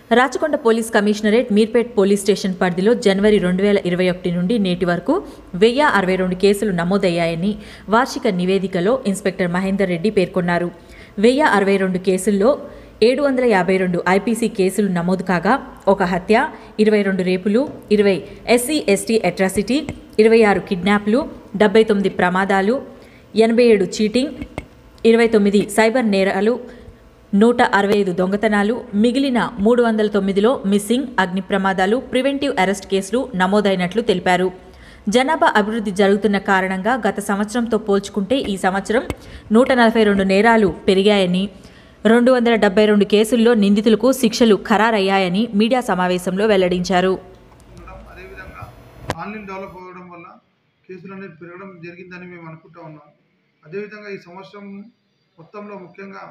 Rachakonda police commissionerate Meerpet police station పరిధిలో జనవరి రెండు వేల ఇరవై ఒకటి నుండి నేటి వరకు వెయ్యి అరవై రెండు కేసులు నమోదయ్యాయని వార్షిక నివేదికలో ఇన్స్పెక్టర్ మహేందర్ రెడ్డి పేర్కొన్నారు వెయ్యి అరవై రెండు కేసుల్లో ఏడు వందల యాభై రెండు ఐపీసీ కేసులు నమోదు కాగా ఒక హత్య ఇరవై రెండు రేపులు ఇరవై ఎస్సీ ఎస్టీ అట్రాసిటీ ఇరవై ఆరు కిడ్నాప్లు డెబ్బై తొమ్మిది ప్రమాదాలు ఎనభై ఏడు చీటింగ్ ఇరవై తొమ్మిది సైబర్ నేరాలు నూట అరవై ఐదు దొంగతనాలు మిగిలిన మూడు వందల తొమ్మిదిలో మిస్సింగ్ అగ్ని ప్రమాదాలు ప్రివెంటివ్ అరెస్ట్ కేసులు నమోదైనట్లు తెలిపారు జనాభా అభివృద్ధి జరుగుతున్న కారణంగా గత సంవత్సరంతో పోల్చుకుంటే ఈ సంవత్సరం నూట నలభై రెండు నేరాలు పెరిగాయని రెండు వందల డెబ్బై రెండు కేసుల్లో నిందితులకు శిక్షలు ఖరారయ్యాయని మీడియా సమావేశంలో వెల్లడించారు ఉండడం అదేవిధంగా ఆన్లైన్ డెవలప్ అవ్వడం వల్ల కేసులు అనేది పెరగడం జరిగిందని మేము అనుకుంటా ఉన్నాం అదేవిధంగా ఈ సంవత్సరం మొత్తంలో ముఖ్యంగా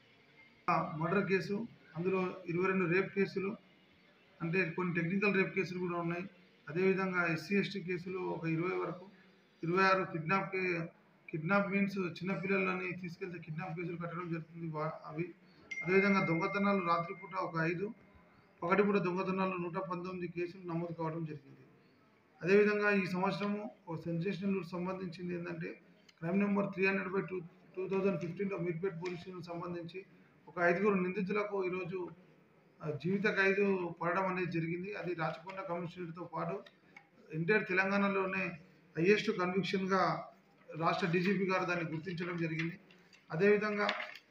మర్డర్ కేసు అందులో ఇరవై రెండు రేప్ కేసులు అంటే కొన్ని టెక్నికల్ రేప్ కేసులు కూడా ఉన్నాయి అదేవిధంగా ఎస్సీ ఎస్టీ కేసులు ఒక ఇరవై వరకు ఇరవై ఆరు కిడ్నాప్ కే కిడ్నాప్ మీన్స్ చిన్నపిల్లలని తీసుకెళ్తే కిడ్నాప్ కేసులు కట్టడం జరుగుతుంది వా- అవి అదేవిధంగా దొంగతనాలు రాత్రిపూట ఒక ఐదు పగటిపూట దొంగతనాలు నూట పంతొమ్మిది కేసులు నమోదు కావడం జరిగింది అదేవిధంగా ఈ సంవత్సరము ఒక సెన్సేషనల్ సంబంధించింది ఏంటంటే crime number three hundred by two two thousand ఫిఫ్టీన్లో మీర్పేట్ పోలీస్ స్టేషన్ సంబంధించి ఒక ఐదుగురు నిందితులకు ఈరోజు ఆ, జీవిత ఖైదు పడడం అనేది జరిగింది అది రాచకొండ కమిషనరేట్తో పాటు ఎంటైర్ తెలంగాణలోనే హయ్యెస్ట్ కన్విక్షన్గా రాష్ట్ర డీజీపీ గారు దాన్ని గుర్తించడం జరిగింది అదేవిధంగా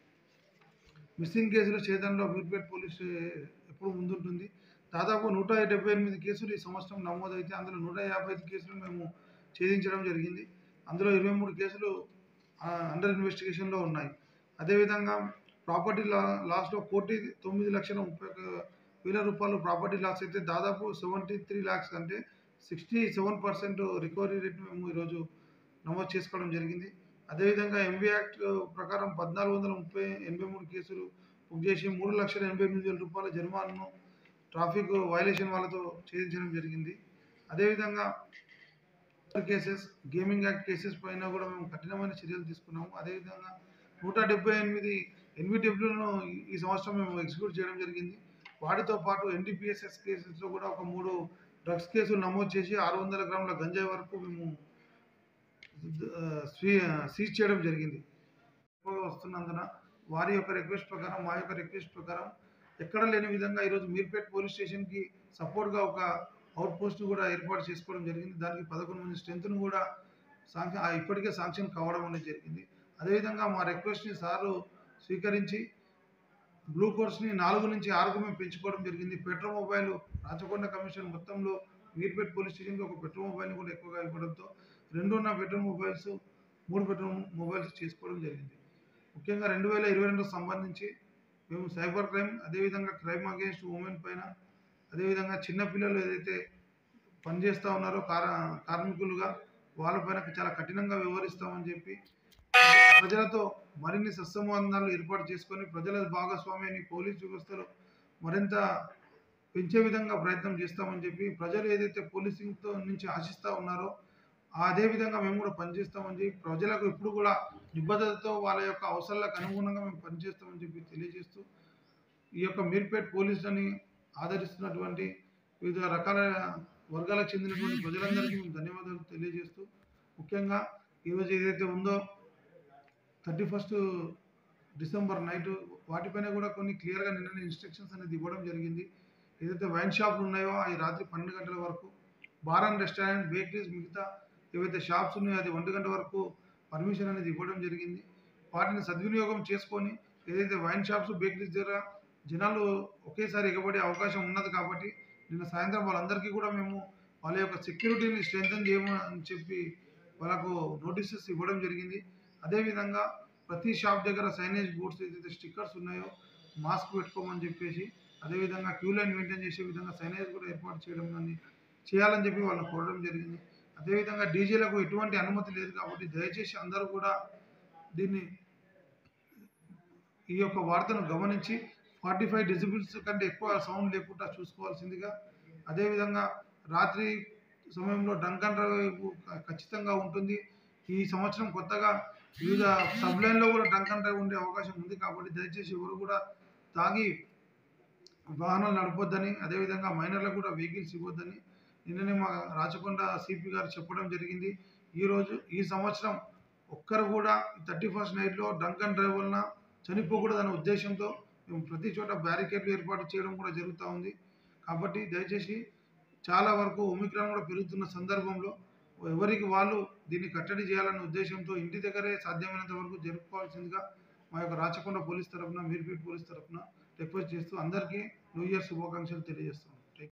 మిస్సింగ్ కేసుల ఛేదనలో మీర్పేట్ పోలీస్ ఎప్పుడు ముందుంటుంది దాదాపు నూట డెబ్బై ఎనిమిది కేసులు ఈ సంవత్సరం నమోదైతే అందులో నూట యాభై ఐదు కేసులు మేము ఛేదించడం జరిగింది అందులో ఇరవై మూడు కేసులు అండర్ ఇన్వెస్టిగేషన్లో ఉన్నాయి అదేవిధంగా ప్రాపర్టీ లా లాస్లో కోటి తొమ్మిది లక్షల ముప్పై ఒక వేల రూపాయలు ప్రాపర్టీ లాస్ అయితే దాదాపు సెవెంటీ త్రీ ల్యాక్స్ అంటే sixty seven percent recovery rate మేము ఈరోజు నమోదు చేసుకోవడం జరిగింది అదేవిధంగా ఎంబీ యాక్ట్ ప్రకారం పద్నాలుగు వందల ముప్పై ఎనభై మూడు కేసులు బుక్ చేసి మూడు లక్షల ఎనభై ఎనిమిది వేల రూపాయల జరిమానాను ట్రాఫిక్ వైలేషన్ వాళ్ళతో ఛేదించడం జరిగింది అదేవిధంగా కేసెస్ గేమింగ్ యాక్ట్ కేసెస్ పైన కూడా మేము కఠినమైన చర్యలు తీసుకున్నాము అదేవిధంగా నూట డెబ్బై ఎనిమిది ఎన్విడబ్ల్యూను ఈ సంవత్సరం మేము ఎగ్జిక్యూట్ చేయడం జరిగింది వాటితో పాటు ఎన్డీపీఎస్ఎస్ కేసెస్లో కూడా ఒక మూడు డ్రగ్స్ కేసులు నమోదు చేసి ఆరు వందల గ్రాముల గంజాయి వరకు మేము ఆ, స్వీ- సీజ్ చేయడం జరిగింది ఎక్కువగా వస్తున్నందున వారి యొక్క రిక్వెస్ట్ ప్రకారం మా యొక్క రిక్వెస్ట్ ప్రకారం ఎక్కడ లేని విధంగా ఈరోజు మీర్పేట్ పోలీస్ స్టేషన్కి సపోర్ట్గా ఒక అవుట్ పోస్ట్ కూడా ఏర్పాటు చేసుకోవడం జరిగింది దానికి పదకొండు మంది స్ట్రెంత్ను కూడా శాంక్షన్ ఆ ఇప్పటికే శాంక్షన్ కావడం అనేది జరిగింది అదేవిధంగా మా రిక్వెస్ట్ని సారు స్వీకరించి బ్లూ కోర్స్ని నాలుగు నుంచి ఆరుకు మేము పెంచుకోవడం జరిగింది పెట్రో మొబైల్ రాచకొండ కమిషన్ మొత్తంలో మీర్పేట్ పోలీస్ స్టేషన్కి ఒక పెట్రో మొబైల్ని కూడా ఎక్కువగా ఇవ్వడంతో రెండున్న పెట్రో మొబైల్స్ మూడు పెట్రో మొబైల్స్ చేసుకోవడం జరిగింది ముఖ్యంగా రెండు వేల ఇరవై రెండుకు సంబంధించి మేము సైబర్ క్రైమ్ అదేవిధంగా క్రైమ్ అగేన్స్ట్ ఉమెన్ పైన అదేవిధంగా చిన్నపిల్లలు ఏదైతే పనిచేస్తూ ఉన్నారో కార కార్మికులుగా వాళ్ళపైన చాలా కఠినంగా వ్యవహరిస్తామని చెప్పి ప్రజలతో మరిన్ని సత్సంబంధాలు ఏర్పాటు చేసుకొని ప్రజల భాగస్వామ్యాన్ని పోలీస్ వ్యవస్థలో మరింత పెంచే విధంగా ప్రయత్నం చేస్తామని చెప్పి ప్రజలు ఏదైతే పోలీసింగ్తో నుంచి ఆశిస్తూ ఉన్నారో అదే విధంగా మేము కూడా పనిచేస్తామని చెప్పి ప్రజలకు ఇప్పుడు కూడా నిబద్ధతతో వాళ్ళ యొక్క అవసరాలకు అనుగుణంగా మేము పనిచేస్తామని చెప్పి తెలియజేస్తూ ఈ యొక్క మీర్పేట్ పోలీసులని ఆదరిస్తున్నటువంటి వివిధ రకాల వర్గాలకు చెందినటువంటి ప్రజలందరికీ మేము ధన్యవాదాలు తెలియజేస్తూ ముఖ్యంగా ఈరోజు ఏదైతే ఉందో థర్టీ ఫస్ట్ డిసెంబర్ నైట్ వాటిపైన కూడా కొన్ని క్లియర్గా నిన్న ఇన్స్ట్రక్షన్స్ అనేది ఇవ్వడం జరిగింది ఏదైతే వైన్ షాపులు ఉన్నాయో అవి రాత్రి పన్నెండు గంటల వరకు బార్ అండ్ రెస్టారెంట్ బేకరీస్ మిగతా ఏవైతే షాప్స్ ఉన్నాయో అది ఒంటి గంట వరకు పర్మిషన్ అనేది ఇవ్వడం జరిగింది వాటిని సద్వినియోగం చేసుకొని ఏదైతే వైన్ షాప్స్ బేకరీస్ దగ్గర జనాలు ఒకేసారి ఎగబడే అవకాశం ఉన్నది కాబట్టి నిన్న సాయంత్రం వాళ్ళందరికీ కూడా మేము వాళ్ళ యొక్క సెక్యూరిటీని స్ట్రెంథన్ చేయమని చెప్పి వాళ్ళకు నోటీసెస్ ఇవ్వడం జరిగింది అదేవిధంగా ప్రతి షాప్ దగ్గర సైనేజ్ బోర్డ్స్ ఏదైతే స్టిక్కర్స్ ఉన్నాయో మాస్క్ పెట్టుకోమని చెప్పేసి అదేవిధంగా క్యూ లైన్ మెయింటైన్ చేసే విధంగా సైనేజ్ కూడా ఏర్పాటు చేయడం కానీ చేయాలని చెప్పి వాళ్ళని కోరడం జరిగింది అదేవిధంగా డీజేలకు ఎటువంటి అనుమతి లేదు కాబట్టి దయచేసి అందరూ కూడా దీన్ని ఈ యొక్క వార్తను గమనించి ఫార్టీ ఫైవ్ డెసిబిల్స్ కంటే ఎక్కువ సౌండ్ లేకుండా చూసుకోవాల్సిందిగా అదేవిధంగా రాత్రి సమయంలో డ్రంక్ అండ్ డ్రైవ్ ఖచ్చితంగా ఉంటుంది ఈ సంవత్సరం కొత్తగా వివిధ సబ్ లైన్లో కూడా డ్రంక్ అండ్ డ్రైవ్ ఉండే అవకాశం ఉంది కాబట్టి దయచేసి ఎవరు కూడా తాగి వాహనాలు నడపొద్దని అదేవిధంగా మైనర్లకు కూడా వెహికల్స్ ఇవ్వద్దని నిన్ననే మా రాచకొండ సిపి గారు చెప్పడం జరిగింది ఈరోజు ఈ సంవత్సరం ఒక్కరు కూడా థర్టీ ఫస్ట్ నైట్లో డ్రంక్ అండ్ డ్రైవ్ వలన చనిపోకూడదనే ఉద్దేశంతో మేము ప్రతి చోట బ్యారికేడ్లు ఏర్పాటు చేయడం కూడా జరుగుతూ ఉంది కాబట్టి దయచేసి చాలా వరకు ఒమిక్రాన్ కూడా పెరుగుతున్న సందర్భంలో ఎవరికి వాళ్ళు దీన్ని కట్టడి చేయాలనే ఉద్దేశంతో ఇంటి దగ్గరే సాధ్యమైనంత వరకు జరుపుకోవాల్సిందిగా మా యొక్క రాచకొండ పోలీస్ తరఫున మీర్పేట్ పోలీస్ తరఫున రిక్వెస్ట్ చేస్తూ అందరికీ న్యూ ఇయర్ శుభాకాంక్షలు తెలియజేస్తున్నాం